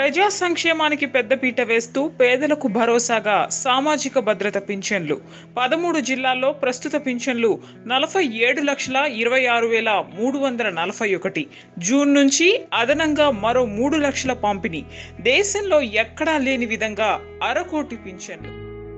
ప్రజా సంక్షేమానికి పెద్దపీట వేస్తూ పేదలకు భరోసాగా సామాజిక భద్రత పింఛన్లు పదమూడు జిల్లాల్లో ప్రస్తుత పింఛన్లు నలభై ఏడు లక్షల ఇరవై ఆరు వేల మూడు వందల నలభై ఒకటి జూన్ నుంచి అదనంగా మరో మూడు లక్షల పంపిణీ దేశంలో ఎక్కడా లేని విధంగా అరకోటి పింఛన్లు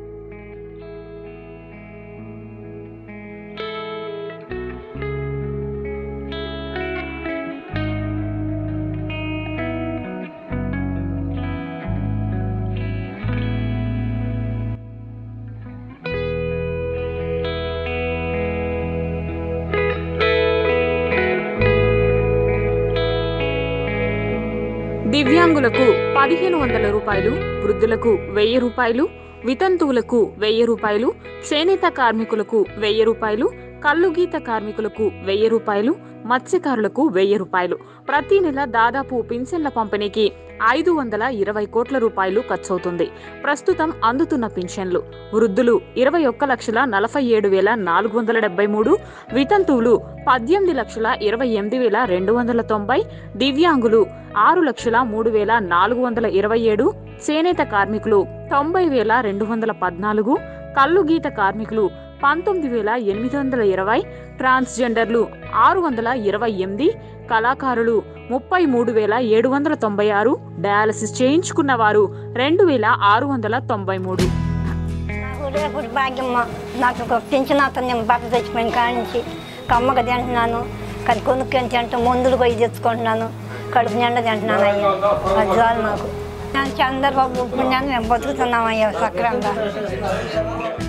దివ్యాంగులకు పదిహేను వందల రూపాయలు వృద్ధులకు వెయ్యి రూపాయలు వితంతువులకు వెయ్యి రూపాయలు చేనేత కార్మికులకు వెయ్యి రూపాయలు కల్లుగీత కార్మికులకు వెయ్యి రూపాయలు మత్స్యకారులకు వెయ్యి రూపాయలు ప్రతి నెల దాదాపు పింఛన్ల పంపిణీకి ఐదు వందల ఇరవై కోట్ల రూపాయలు ఖర్చవుతుంది ప్రస్తుతం అందుతున్న పింఛన్లు వృద్ధులు ఇరవై ఒక్క లక్షల నలభై ఏడు వేల నాలుగు వందల డెబ్బై మూడు వితంతువులు పద్దెనిమిది లక్షల ఇరవై ఎనిమిది వేల రెండు వందల తొంభై దివ్యాంగులు ఆరు లక్షల మూడు వేల నాలుగు వందల ఇరవై ఏడు చేనేత కార్మికులు తొంభై వేల రెండు వందల పద్నాలుగు కల్లు గీత కార్మికులు పంతొమ్మిది వేల ఎనిమిది వందల ఇరవై ట్రాన్స్జెండర్లు ఆరు వందల ఇరవై ఎనిమిది కళాకారులు ముప్పై మూడు వేల ఏడు వందల తొంభై ఆరు డయాలసిస్ చేయించుకున్న వారు రెండు వేల ఆరు వందల తొంభై మూడు నాకు రేపు భాగ్యమ్మ నాకు ఒక పింఛన్ అతను నేను భర్త తెచ్చిపోయిన కాడి నుంచి కమ్మగా తింటున్నాను కానీ కొనుక్కొని తింటాం మందులు పోయి తెచ్చుకుంటున్నాను కడుపు నిండా తింటున్నాను అయ్యా అది చాలు నాకు నేను చంద్రబాబు పుణ్యాన్ని మేము బతుకుతున్నాం అయ్యా సక్రంగా